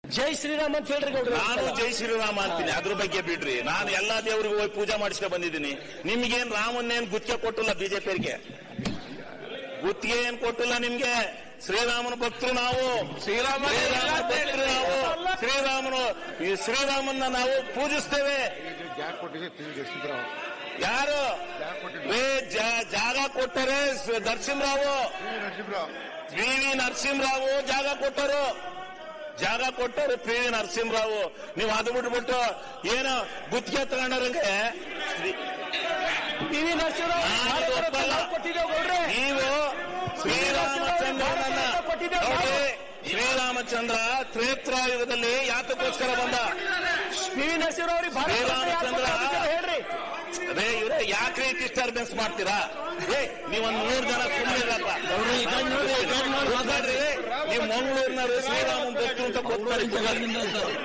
ಜೈ ಶ್ರೀರಾಮ್ ಅಂತ ಹೇಳ್ರಿ ಗೌಡ್ರೆ ನಾನು ಜೈ ಶ್ರೀರಾಮ ಅಂತೀನಿ ಅದ್ರ ಬಗ್ಗೆ ಬಿಡ್ರಿ ನಾನು ಎಲ್ಲಾ ದೇವರಿಗೂ ಹೋಗಿ ಪೂಜೆ ಮಾಡಿಸ್ಕೊ ಬಂದಿದ್ದೀನಿ ನಿಮ್ಗೇನ್ ರಾಮನ್ನೇನ್ ಗುತ್ತಿಗೆ ಕೊಟ್ಟಿಲ್ಲ ಬಿಜೆಪಿಯವರಿಗೆ ಗುತ್ತಿಗೆ ಏನ್ ಕೊಟ್ಟಿಲ್ಲ ನಿಮ್ಗೆ ಶ್ರೀರಾಮನ ಭಕ್ತರು ನಾವು ಶ್ರೀರಾಮ ಶ್ರೀರಾಮ ಭಕ್ತರು ನಾವು ಶ್ರೀರಾಮನು ಈ ಶ್ರೀರಾಮನ್ನ ನಾವು ಪೂಜಿಸ್ತೇವೆ ಯಾರು ಏ ಜಾ- ಜಾಗ ಕೊಟ್ಟರೆ ಸ- ನರಸಿಂಹರಾವು ಪಿ ವಿ ನರಸಿಂಹರಾವು ಜಾಗ ಕೊಟ್ಟರು ಜಾಗ ಕೊಟ್ಟರು ಪಿ ವಿ ನರಸಿಂಹರಾವು ನೀವು ಅದು ಬಿಟ್ಬಿಟ್ಟು ಏನೋ ಗುತ್ತಿಗೆ ತಗೊಂಡವ್ರಿಗೆ ಪಿ ವಿ ನರಸಿಂಹರಾವ್ ನಾನು ಭಾರತ ರತ್ನ ಒಪ್ಪಲ್ಲ. ನಾವು ಕೊಟ್ಟಿದ್ದೇವೆ ಗೌಡ್ರೆ ನೀವು ಶ್ರೀರಾಮಚಂದ್ರನನ್ನ ನೋಡಿ, ಶ್ರೀರಾಮಚಂದ್ರ ತ್ರೇತ್ರಾಯುಗದಲ್ಲಿ ಯಾತಕ್ಕೋಸ್ಕರ ಬಂದ ಪಿ ವಿ ನರಸಿಂಹರಾವ್ ಅವ್ರಿಗೆ ಭಾರತ ರತ್ನ ಯಾಕೆ ಶ್ರೀರಾಮಚಂದ್ರ ಕೊಟ್ಟಿದ್ದಾರೆ ಹೇಳ್ರಿ ಅದೇ ಇವ್ರೆ ಯಾಕ್ರಿ ಡಿಸ್ಟರ್ಬೆನ್ಸ್ ಮಾಡ್ತೀರಾ ಏ ನೀವೊಂದ್ ಮೂರ್ ಜನ ಸುಮ್ಮನೆ ಇರಪ್ಪ ಕೂತ್ಕೊಳ್ರಿ. ನೀವು ಮಂಗಳೂರಿನವರು ಶ್ರೀರಾಮನ್ ಭಕ್ತರು ಅಂತ ಕೂತ್ಕೊಳ್ಳಿ.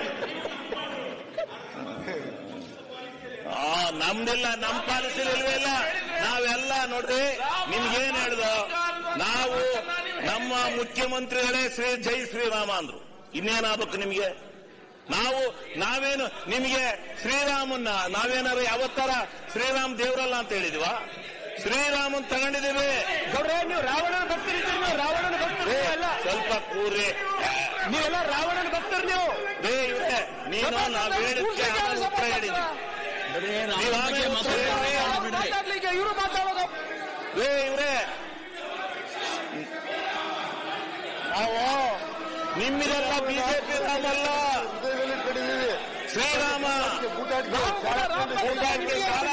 ಆ ನಮ್ದಿಲ್ಲ ನಮ್ ಪಾಲಿಸಿ ಇಲ್ವೇ ಇಲ್ಲ ನಾವೆಲ್ಲ ನೋಡ್ರಿ ನಿಮ್ಗೇನ್ ಹೇಳ್ದು ನಾವು ನಮ್ಮ ಮುಖ್ಯಮಂತ್ರಿಗಳೇ ಶ್ರೀ ಜೈ ಶ್ರೀರಾಮ ಅಂದ್ರು ಇನ್ನೇನಾಗ್ಬೇಕು ನಿಮ್ಗೆ ನಾವು ನಾವೇನು ನಿಮಗೆ ಶ್ರೀರಾಮನ್ನ ನಾವೇನಾದ್ರು ಯಾವತ್ತಾರ ಶ್ರೀರಾಮ್ ದೇವ್ರಲ್ಲ ಅಂತ ಹೇಳಿದ್ವ ಶ್ರೀರಾಮನ್ ತಗೊಂಡಿದ್ದೀವಿ ಗೌಡ್ರೆ ನೀವು ರಾವಣನ ಭಕ್ತರಿದ್ದೀರಿ ನೀವು ರಾವಣನ ಭಕ್ತರು ಎಲ್ಲ ಸ್ವಲ್ಪ ಕೂರ್ರಿ ನೀವೆಲ್ಲ ರಾವಣನ ಭಕ್ತರು ನೀವು ಬೇ ಇವ್ರೆ ನೀನು ನಾವ್ ಹೇಳಿದ್ಕೆ ಆಮೇಲೆ ಉತ್ತರ ಹೇಳಿದ್ವಿ ನೀವು ಆಮೇಲೆ ಉತ್ತರ ಹೇಳಿದ್ರಿ. ಮಾತಾಡ್ಲಿಕ್ಕೆ ಇವರು ಮಾತಾಡೋದು ಏ ಇವ್ರೆ ನಾವು ನಿಮ್ಮಿದೆಲ್ಲ ಬಿಜೆಪಿ ರಾಮಲ್ಲ ಶ್ರೀರಾಮ ಊಟಕ್ಕೆ ಸಾಲ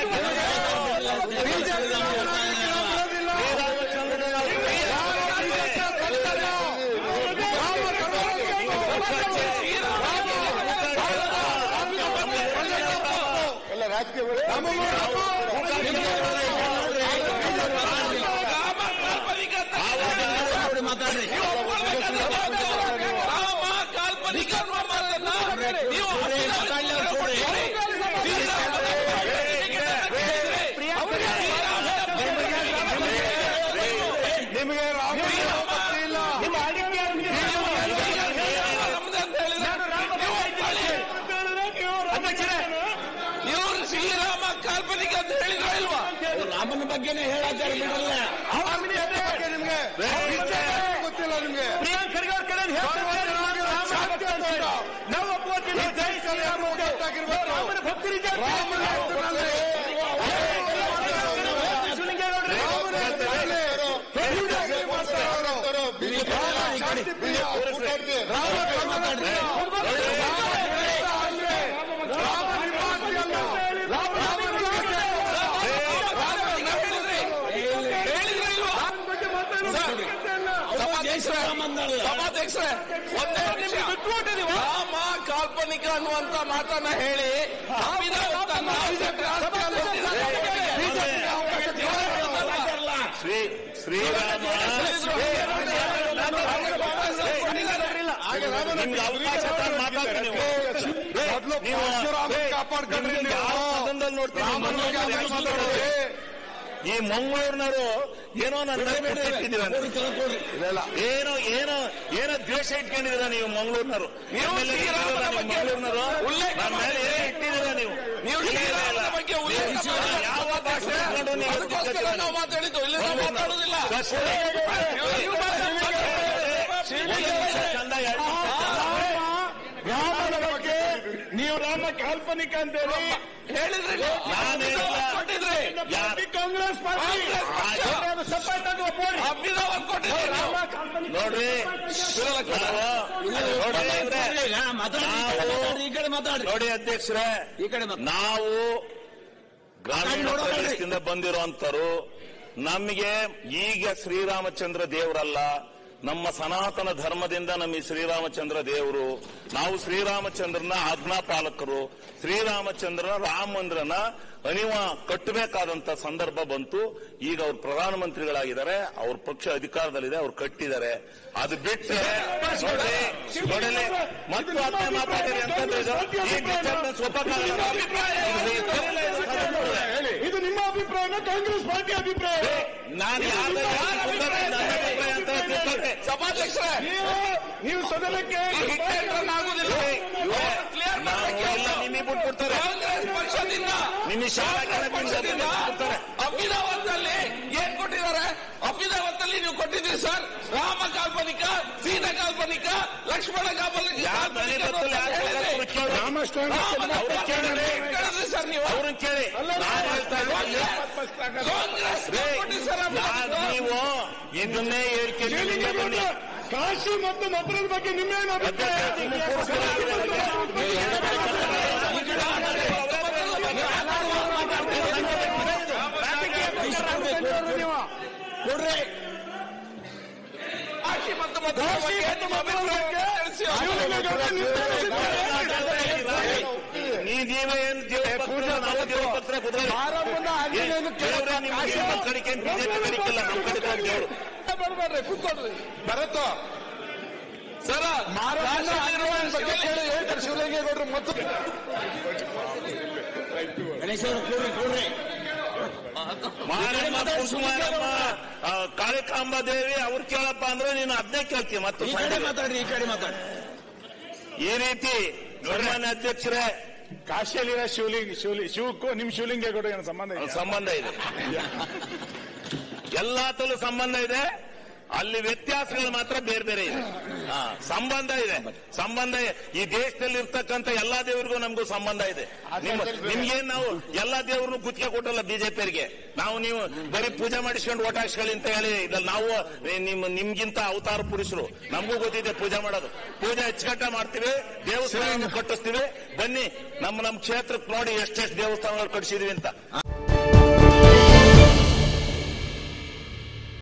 ಶ್ರೀರಾಮಚಂದ್ರನ ಎಲ್ಲ ರಾಜಕೀಯ ರಾಮ ಕಾಲ್ಪನಿಕ ಅನ್ನುವ ಮಾತನ್ನ ನೀವು ನಿಮಗೆ ರಾಮ ಭಕ್ತಿ ಇಲ್ಲ ನಿಮ್ಮ ಅಡಿಕೆ ಯಾರು ನೀವು? ನಾನು ರಾಮ ಭಕ್ತ ಇದ್ದೀನಿ. ಅಧ್ಯಕ್ಷರೇ, ಇವರು ಶ್ರೀರಾಮ ಕಾಲ್ಪನಿಕ ಅಂತ ಹೇಳಿದ್ರ ಇಲ್ವಾ ರಾಮನ ಬಗ್ಗೆನೇ ಹೇಳಾಚಾರ ಬಿಡಲ್ಲ ನಿಮ್ಗೆ ಗೊತ್ತಿಲ್ಲ ನಿಮ್ಗೆ ಪ್ರಿಯಾಂಕ್ ಖರ್ಗೆ ಅವ್ರ ಕಡೆ ಹೇಳ್ತಾರೆ ನಾನು ರಾಮನ ಭಕ್ತ ಅಂತ ಹೇಳಿ. ನಾವು ಒಪ್ಪುವಂತಿಲ್ಲ. ಜೈ ಶ್ರೀರಾಮ ಅಂತ. ನಾವು ರಾಮನ ಭಕ್ತರಿದ್ದೇವೆ. ಶಿವಲಿಂಗೇಗೌಡ್ರೆ, ಸಭಾಧ್ಯಕ್ಷರೇ ಒಂದೇ ನಿಮಿಷ ರಾಮ ಕಾಲ್ಪನಿಕ ಅನ್ನುವಂತ ಮಾತನ್ನ ಹೇಳಿ ಅಭಿನವ್ ತನ್ನ ಶ್ರೀ ಶ್ರೀರಾಮ ನಿಮ್ಗೆ ಅವಕಾಶ ಕೊಟ್ಟು ಮಾತಾಡ್ತೀನಿ ನೀವು. ಏ, ಮೊದ್ಲು ನೀವು ಪರಶುರಾಮನ್ ಏ, ಕಾಪಾಡ್ಕೊಂಡ್ರಿ ನಿಮ್ಗೆ ನೀವು. ಯಾವ ಸದನದಲ್ಲಿ ನೋಡ್ತೀನಿ ರಾಮನ ಬಗ್ಗೆ ಮಂಗಳೂರಿನವ್ರು ಅದನ್ನ ಯಾಕೆ ಮಾತಾಡೋದು? ಮಾತಾಡೋದು? ಈ ಮಂಗಳೂರಿನವರು ಏನೋ ನನ್ನ ಇಟ್ಟಿದ್ದೀರ ಏನೋ ಏನೋ ಏನೋ ದ್ವೇಷ ಇಟ್ಕೊಂಡಿದ್ದೀರ ನೀವು ಮಂಗಳೂರಿನವರು ನೀವು ಶ್ರೀರಾಮನ ಬಗ್ಗೆ ಮಂಗಳೂರಿನವರು ಉಲ್ಲೇಖ ನನ್ನ ಮೇಲೆ ಏನೋ ಇಟ್ಟಿದ್ದೀರ ನೀವು ನೀವು ಇಲ್ಲ, ಇಲ್ಲ, ಇಲ್ಲ. ಶ್ರೀರಾಮನ ಬಗ್ಗೆ ಉಲ್ಲೇಖ ನೀವು ಮಾಡಿ. ಯಾವ ಭಾಷೆ ಇಟ್ಕೊಂಡು ನೀವು ಅದಕ್ಕೋಸ್ಕರ ನಾವು ಮಾತಾಡಿದ್ದು ಇಲ್ಲಿ ನಾವು ಮಾತಾಡೋದಿಲ್ಲ ನೀವು ಚಂದ ಹೇಳ್ತೀನಿ. ರಾಮನ ಬಗ್ಗೆ ನೀವು ರಾಮ ಕಾಲ್ಪನಿಕ ಅಂತೇಳಿ ಹೇಳಿದ್ರಿ ನಾನು ಹೇಳಿಲ್ಲ. ಕೊಟ್ಟಿದ್ರಿ ಯಾರು? ಕಾಂಗ್ರೆಸ್ ಪಾರ್ಟಿ ಆಯ್ತು. ಅದು ತಪ್ಪಾಯ್ತಂದು ಒಪ್ಪಿಕೊಳ್ಳಿ. ಅಭಿನವ್ ಅಂತ ಕೊಟ್ಟಿದ್ರಿ ರಾಮ ಕಾಲ್ಪನಿಕ ನೋಡ್ರಿ ನಾವು ನೋಡ್ರಿ ಇವ್ರೆ, ನಾವು ನೋಡಿ ಅಧ್ಯಕ್ಷರೇ ನಾವು ಗ್ರಾಮೀಣ ಪ್ರದೇಶದಿಂದ ಬಂದಿರುವಂತರು ನಮಗೆ ಈಗ ಶ್ರೀರಾಮಚಂದ್ರ ದೇವರಲ್ಲ ನಮ್ಮ ಸನಾತನ ಧರ್ಮದಿಂದ ನಮ್ಮ ಈ ಶ್ರೀರಾಮಚಂದ್ರ ದೇವರು ನಾವು ಶ್ರೀರಾಮಚಂದ್ರನ ಆಜ್ಞಾಪಾಲಕರು ಶ್ರೀರಾಮಚಂದ್ರನ ರಾಮ ಮಂದಿರನ ಅನಿವ ಕಟ್ಟಬೇಕಾದಂತ ಸಂದರ್ಭ ಬಂತು ಈಗ ಅವ್ರು ಪ್ರಧಾನಮಂತ್ರಿಗಳಾಗಿದ್ದಾರೆ ಅವ್ರ ಪಕ್ಷ ಅಧಿಕಾರದಲ್ಲಿದೆ ಅವ್ರು ಕಟ್ಟಿದ್ದಾರೆ ಅದು ಬಿಟ್ಟರೆ ನೋಡಿ ನೋಡಲಿ ಮತ್ತು ಅದನ್ನ ಮಾತಾಡಿರಿ ಅಂತಂದ್ರೆ ಇದು ಈ ಡಿಸ್ಟರ್ಬೆನ್ಸ್ ಒಪ್ಪಕ್ಕಾಗಲ್ಲ. ಇದು ಸರಿಯಿಲ್ಲ, ಇದು ಸರಿ. ಇದು ನಿಮ್ಮ ಅಭಿಪ್ರಾಯನ ಕಾಂಗ್ರೆಸ್ ಪಾರ್ಟಿ ಅಭಿಪ್ರಾಯ ನಾನು ಯಾರ್ದೋ ಹೇಳ್ತಿದ್ದೆ, ನನ್ನ ಅಭಿಪ್ರಾಯ ಅಂತ ತಿಳ್ಕೊಂಡೆ. ಸಭಾಧ್ಯಕ್ಷರೇ ನೀವು ನೀವು ಸದನಕ್ಕೆ ಹಿಟ್ಟೇಟ್ರನ್ನ ಆಗುದಿಲ್ಲ ಬಿಟ್ಬಿಡ್ತಾರೆ ಕಾಂಗ್ರೆಸ್ ಪಕ್ಷದಿಂದ ನಿಮ್ಮ ಶಾಲಾ ಕಾಲೇಜಿನ ಪಕ್ಷದಿಂದ ಬಿಟ್ಬಿಡ್ತಾರೆ. ಅಫಿದಾವತ್ತಲ್ಲಿ ಏನ್ ಕೊಟ್ಟಿದ್ದಾರೆ ಅಫಿದಾವತ್ತಲ್ಲಿ ನೀವು ಕೊಟ್ಟಿದ್ದೀರಿ ಸರ್ ರಾಮ ಕಾಲ್ಪನಿಕ ಸೀತಾ ಕಾಲ್ಪನಿಕ ಲಕ್ಷ್ಮಣ ಕಾಲ್ಪನಿಕ ಯಾರ್ ಮನೆ ಗೊತ್ತಿಲ್ಲ, ಯಾರ್ ಬೇಕಾದ್ರೂ ಅವ್ರು ಕೇಳು. ರಾಮಸ್ವಾಮಿ ರಾಮನ ಅವ್ರು ಕೇಳಿದ್ರೆ ಕೇಳಿದ್ರಿ ಸರ್ ನೀವು ಅವ್ರನ್ನ ಕೇಳಿ ನಾನು ಹೇಳ್ತಾ ಇದ್ದೀನಿ ಕಾಂಗ್ರೆಸ್ ಕೊಟ್ಟಿದ್ದೀರಿ ಸರ್ ರಾಮ ಯಾರ್ ನೀವು ಇದನ್ನೇ ಹೇಳ್ಕೊಂಡು ಬನ್ನಿ ಕಾಶಿ ಮತ್ತು ಮಧುರದ ಬಗ್ಗೆ ನಿಮ್ಮೇನು ಅಭಿಪ್ರಾಯ ಕಾಶಿ ಮತ್ತು ಮಧುರ ಬಗ್ಗೆ ನಿಮ್ಮ ಅಭಿಪ್ರಾಯ ತಿಳಿಸಿ. ನೀ ನೀವೇ ಏನು ದೇವಪತ್ರ ನಾವು ದೇವಪತ್ರ ಕುದುರೆ ದೇವ್ರೇ ನಿಮ್ಮ ನಿಮ್ಮ ಕಡೆಗೆ ಬಿಜೆಪಿ ಕಡೆಗಿಲ್ಲ ನಮ್ಮ ಕಡೆ ದೇವರು ಬರ್ಬೇಡ್ರಿ ಕೂತ್ಕೊಳ್ರಿ ಭರತ್ ಸರ ರಾಷ್ಟ್ರ ನಿರ್ವಹಣೆ ಬಗ್ಗೆ ಹೇಳ್ತಾರೆ ಶಿವಲಿಂಗೇಗೌಡರು ಮತ್ತು ಮಾರಮ್ಮ ಕುಸುಮಾರಮ್ಮ ಆ, ಕಾಳಿಕಾಂಬ ದೇವಿ ಅವ್ರು ಕೇಳಪ್ಪ ಅಂದ್ರೆ ನೀನು ಅದನ್ನೇ ಕೇಳ್ತೀಯ ಮತ್ತೆ ಮಾತಾಡ್ರಿ ಈ ಕಡೆ ಮಾತಾಡ್ರಿ ಈ ರೀತಿ ಸನ್ಮಾನ್ಯ ಅಧ್ಯಕ್ಷರೇ ಕಾಶಿಯಲ್ಲಿರೋ ಶಿವಲಿಂಗ ಶಿವಲಿ ಶಿವಕ್ಕೂ ನಿಮ್ ಶಿವಲಿಂಗೇಗೌಡ ಏನು ಸಂಬಂಧ ಇಲ್ಲ ಸಂಬಂಧ ಇದೆ ಎಲ್ಲಾತಲ್ಲೂ ಸಂಬಂಧ ಇದೆ ಅಲ್ಲಿ ವ್ಯತ್ಯಾಸಗಳು ಮಾತ್ರ ಬೇರೆ ಬೇರೆ ಇದೆ ಹಾ, ಸಂಬಂಧ ಇದೆ ಸಂಬಂಧ ಈ ದೇಶದಲ್ಲಿ ಇರ್ತಕ್ಕಂಥ ಎಲ್ಲಾ ದೇವರಿಗೂ ನಮಗೂ ಸಂಬಂಧ ಇದೆ ನಿಮ್ಮ ನಿಮ್ಗೇನ್ ನಾವು ಎಲ್ಲಾ ದೇವ್ರನ್ನು ಗುತ್ತಿಗೆ ಕೊಟ್ಟಲ್ಲ ಬಿಜೆಪಿಯವರಿಗೆ ನಾವು ನೀವು ಬರೀ ಪೂಜೆ ಮಾಡಿಸ್ಕೊಂಡು ಓಟ್ ಹಾಕ್ಸ್ಕೊಳ್ಳಿ ಅಂತ ಹೇಳಿ ಇದ್ರಲ್ಲಿ ನಾವು ಏ, ನಿಮ್ಮ ನಿಮ್ಗಿಂತ ಅವತಾರ ಪುರುಷರು ನಮಗೂ ಗೊತ್ತಿದೆ ಪೂಜೆ ಮಾಡೋದು ಪೂಜೆ ಅಚ್ಚುಕಟ್ಟ ಮಾಡ್ತೀವಿ ದೇವಸ್ಥಾನ ಕಟ್ಟಿಸ್ತೀವಿ ಬನ್ನಿ ನಮ್ಮ ನಮ್ಮ ಕ್ಷೇತ್ರಕ್ಕೆ ನೋಡಿ ಎಷ್ಟೆಷ್ಟು ದೇವಸ್ಥಾನಗಳು ಕಟ್ಟಿಸಿದೀವಿ ಅಂತ